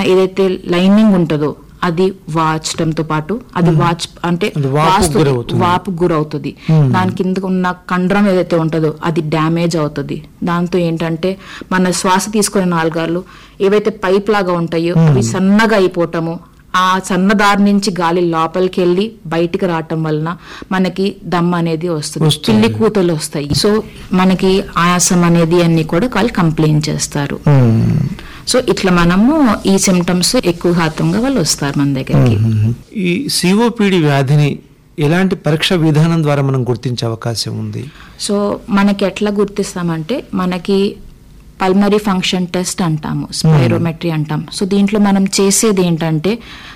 ఏదైతే లైనింగ్ ఉంటుందో అది వాచడంతో పాటు అది వాచ్ అంటే అది వాపుకు వాస్తు- గురవుతుంది. వాపు గురవుతుంది దాని కింద ఉన్న కండరం ఏదైతే ఉంటుందో అది డ్యామేజ్ అవుతుంది దాంతో ఏంటంటే మన శ్వాస తీసుకునే నాలుగాళ్ళు ఏవైతే పైప్ లాగా ఉంటాయో అవి సన్నగా అయిపోవటము ఆ సన్నదారి నుంచి గాలి లోపలికి వెళ్ళి బయటికి రావటం వలన మనకి దమ్ అనేది వస్తుంది వస్తుంది. పిల్లి కూతలు వస్తాయి సో మనకి ఆయాసం అనేది అన్ని కూడా వాళ్ళు కంప్లైంట్ చేస్తారు మ్మ్. సో ఇట్లా మనము ఈ సిమ్టమ్స్ ఎక్కువ శాతంగా వాళ్ళు వస్తారు మన దగ్గరికి ఈ సిఓపిడి వ్యాధిని ఎలాంటి పరీక్ష విధానం ద్వారా మనం గుర్తించే అవకాశం ఉంది సో మనకి ఎట్లా గుర్తిస్తామంటే మనకి పల్మరీ ఫంక్షన్ టెస్ట్ అంటాము స్పైరోమెట్రీ అంటాం సో దీంట్లో మనం చేసేది ఏంటంటే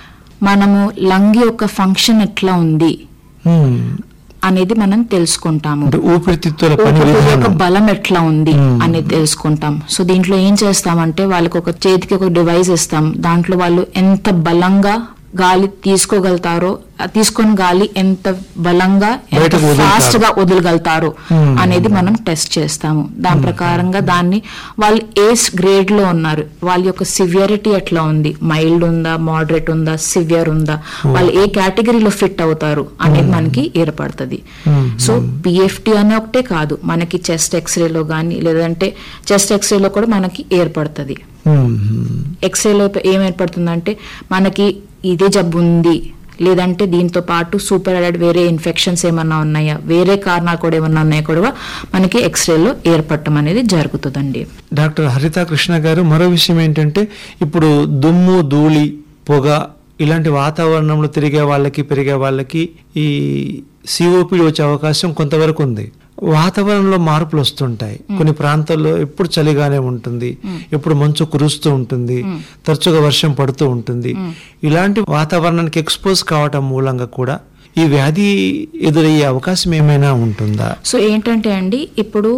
మనము లంగ్ యొక్క ఫంక్షన్ ఎట్లా ఉంది మ్మ్. అనేది మనం తెలుసుకుంటాము అంటే ఊపిరితిత్తుల పని ఊపిరి యొక్క విధానం బలం ఎట్లా ఉంది అనేది తెలుసుకుంటాం సో దీంట్లో ఏం చేస్తామంటే వాళ్ళకి ఒక చేతికి ఒక డివైస్ ఇస్తాం దాంట్లో వాళ్ళు ఎంత బలంగా గాలి తీసుకోగలుగుతారో ఆ తీసుకొని గాలి ఎంత బలంగా ఎంత బయటకు వదులుతారు. ఫాస్ట్ గా వదలగలుగుతారు అనేది మనం టెస్ట్ చేస్తాము దాని ప్రకారంగా దాన్ని వాళ్ళు ఏ గ్రేడ్ లో ఉన్నారు వాళ్ళ యొక్క సివియరిటీ ఎట్లా ఉంది మైల్డ్ ఉందా మోడరేట్ ఉందా సివియర్ ఉందా వాళ్ళు ఏ కేటగిరీలో ఫిట్ అవుతారు అనేది మనకి ఏర్పడుతుంది సో పిఎఫ్టి అనే ఒకటే కాదు మనకి చెస్ట్ ఎక్స్రేలో కానీ లేదంటే చెస్ట్ ఎక్స్రేలో కూడా మనకి ఏర్పడుతుంది మ్మ్. ఎక్స్రేలో ఏం ఏర్పడుతుందంటే మనకి ఇదే జబ్బు ఉంది లేదంటే దీంతో పాటు సూపర్ అడెడ్ వేరే ఇన్ఫెక్షన్స్ ఏమన్నా ఉన్నాయా వేరే కారణాలు కూడా ఏమన్నా ఉన్నాయా కూడా మనకి ఎక్స్రేలో ఏర్పడటం అనేది జరుగుతుందండి డాక్టర్ హరిత కృష్ణ గారు మరో విషయం ఏంటంటే ఇప్పుడు దుమ్ము ధూళి పొగ ఇలాంటి వాతావరణంలో తిరిగే వాళ్ళకి పెరిగే వాళ్ళకి ఈ సిఓపిడి వచ్చే అవకాశం కొంతవరకు ఉంది వాతావరణంలో మార్పులు వస్తుంటాయి కొన్ని ప్రాంతాల్లో ఎప్పుడు చలిగానే ఉంటుంది ఎప్పుడు మంచు కురుస్తూ ఉంటుంది తరచుగా వర్షం పడుతూ ఉంటుంది ఇలాంటి వాతావరణానికి ఎక్స్పోజ్ కావటం మూలంగా కూడా ఈ వ్యాధి ఎదురయ్యే అవకాశం ఏమైనా ఉంటుందా సో ఏంటంటే అండి ఇప్పుడు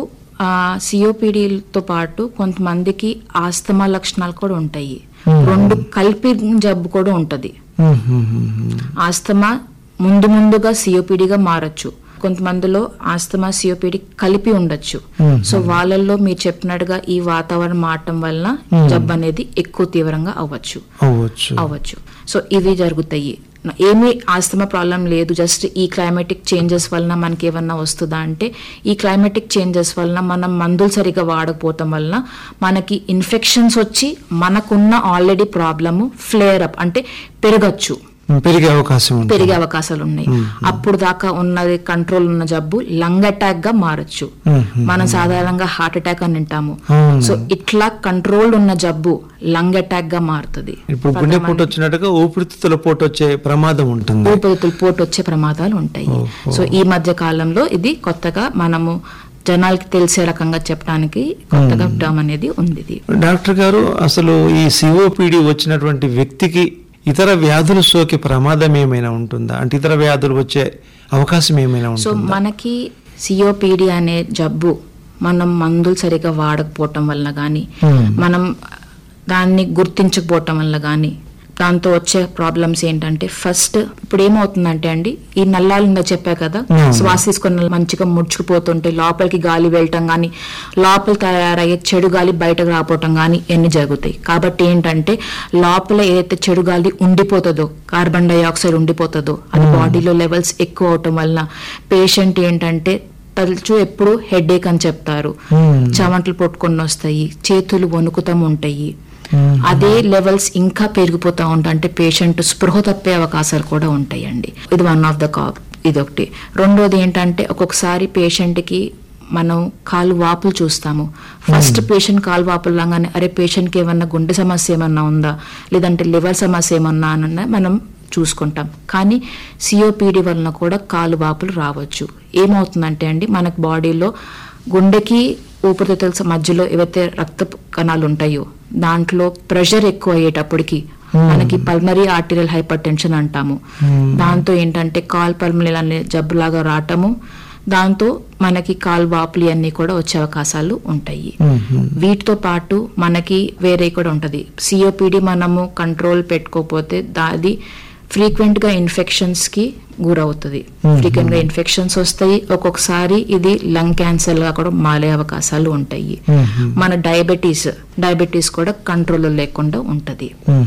సిఓపిడితో పాటు కొంతమందికి ఆస్తమా లక్షణాలు కూడా ఉంటాయి రెండు కలిపి జబ్బు కూడా ఉంటది మ్మ్, మ్మ్, మ్మ్. ఆస్తమా ముందు ముందుగా సిఓపిడిగా మారచ్చు కొంతమందిలో ఆస్తమా సిఓపిడి కలిపి ఉండొచ్చు సో వాళ్ళల్లో మీరు చెప్పినట్టుగా ఈ వాతావరణం మారటం వలన జబ్బు అనేది ఎక్కువ తీవ్రంగా అవ్వచ్చు అవ్వచ్చు అవ్వచ్చు సో ఇవి జరుగుతాయి ఏమీ ఆస్తమా ప్రాబ్లం లేదు జస్ట్ ఈ క్లైమాటిక్ చేంజెస్ వలన మనకి ఏమన్నా వస్తుందా అంటే ఈ క్లైమాటిక్ చేంజెస్ వలన మనం మందులు సరిగా వాడకపోవటం వలన మనకి ఇన్ఫెక్షన్స్ వచ్చి మనకున్న ఆల్రెడీ ప్రాబ్లము ఫ్లేర్ అప్ అంటే పెరగచ్చు పెరిగే అవకాశం ఉంది పెరిగే అవకాశాలు ఉన్నాయి అప్పుడు దాకా ఉన్నది కంట్రోల్ ఉన్న జబ్బు లంగ్ అటాక్ గా మారచ్చు మనం సాధారణంగా హార్ట్ అటాక్ అని వింటాము అవును. సో ఇట్లా కంట్రోల్ ఉన్న జబ్బు లంగ్ అటాక్ గా మారుతుంది ఇప్పుడు గుండె పోటు వచ్చినట్టుగా ఊపిరితిత్తుల పోటు వచ్చే ప్రమాదం ఉంటుంది ఊపిరితిత్తులు పోటు వచ్చే ప్రమాదాలు ఉంటాయి సో ఈ మధ్య కాలంలో ఇది కొత్తగా మనము జనాలకి తెలిసే రకంగా చెప్పడానికి కొత్తగా టర్మ్ అనేది ఉంది ఇది డాక్టర్ గారు అసలు ఈ సిఓపిడి వచ్చినటువంటి వ్యక్తికి ఇతర వ్యాధులు సోకే ప్రమాదం ఏమైనా ఉంటుందా అంటే ఇతర వ్యాధులు వచ్చే అవకాశం ఏమైనా సో ఉంటుందా మనకి సిఓపిడి అనే జబ్బు మనం మందులు సరిగా వాడకపోవటం వల్ల కానీ Hmm. మనం దాన్ని గుర్తించకపోవటం వల్ల కానీ దాంతో వచ్చే ప్రాబ్లమ్స్ ఏంటంటే ఫస్ట్ ఇప్పుడు ఏమవుతుందంటే అండి ఈ నల్లాలు ఇందా చెప్పా కదా Hmm. శ్వాస తీసుకున్న మంచిగా ముడుచుకుపోతుంటే లోపలికి గాలి వెళ్ళటం కానీ లోపల తయారయ్యే చెడు గాలి బయటకు రాపోవటం కానీ ఎన్ని జరుగుతాయి కాబట్టి ఏంటంటే లోపల ఏదైతే చెడు గాలి ఉండిపోతుందో కార్బన్ డైఆక్సైడ్ ఉండిపోతుందో అది బాడీలో లెవెల్స్ ఎక్కువ అవటం వలన పేషెంట్ ఏంటంటే తరచూ ఎప్పుడు హెడేక్ అని చెప్తారు Hmm. చెమటలు పొట్టుకొని వస్తాయి చేతులు వణుకుతూ ఉంటాయి Hmm. అదే లెవెల్స్ ఇంకా పెరిగిపోతా ఉంటాయి అంటే పేషెంట్ స్పృహ తప్పే అవకాశాలు కూడా ఉంటాయండి ఇది వన్ ఆఫ్ ద కాప్ ఇది ఒకటి రెండోది ఏంటంటే ఒక్కొక్కసారి పేషెంట్కి మనం కాలు వాపులు చూస్తాము ఫస్ట్ పేషెంట్ కాలు వాపులు లాగానే అరే పేషెంట్కి ఏమన్నా గుండె సమస్య ఏమన్నా ఉందా లేదంటే లివర్ సమస్య ఏమన్నా అన్న మనం చూసుకుంటాం కానీ సిఓపిడి వలన కూడా కాలు వాపులు రావచ్చు ఏమవుతుందంటే అండి మనకు బాడీలో గుండెకి ఊపిరితిత్తుల మధ్యలో ఏవైతే రక్త కణాలు ఉంటాయో దాంట్లో ప్రెషర్ ఎక్కువ అయ్యేటప్పటికి మనకి పల్మరీ ఆర్టీరియల్ హైపర్ టెన్షన్ అంటాము దాంతో ఏంటంటే కాల్ పల్మరీ అనే జబ్బులాగా రావటము దాంతో మనకి కాల్ వాపులు అన్నీ కూడా వచ్చే అవకాశాలు ఉంటాయి మ్మ్. వీటితో పాటు మనకి వేరే కూడా ఉంటది సిఓపిడి మనము కంట్రోల్ పెట్టుకోకపోతే దాది ఫ్రీక్వెంట్ గా ఇన్ఫెక్షన్స్ కి గురవుతుంది ఫ్రీక్వెంట్ గా ఇన్ఫెక్షన్స్ వస్తాయి ఒక్కొక్కసారి ఇది లంగ్ క్యాన్సర్ గా కూడా మారే అవకాశాలు ఉంటాయి మ్మ్. మన డయాబెటీస్ డయాబెటీస్ కూడా కంట్రోల్ లేకుండా ఉంటది మ్మ్.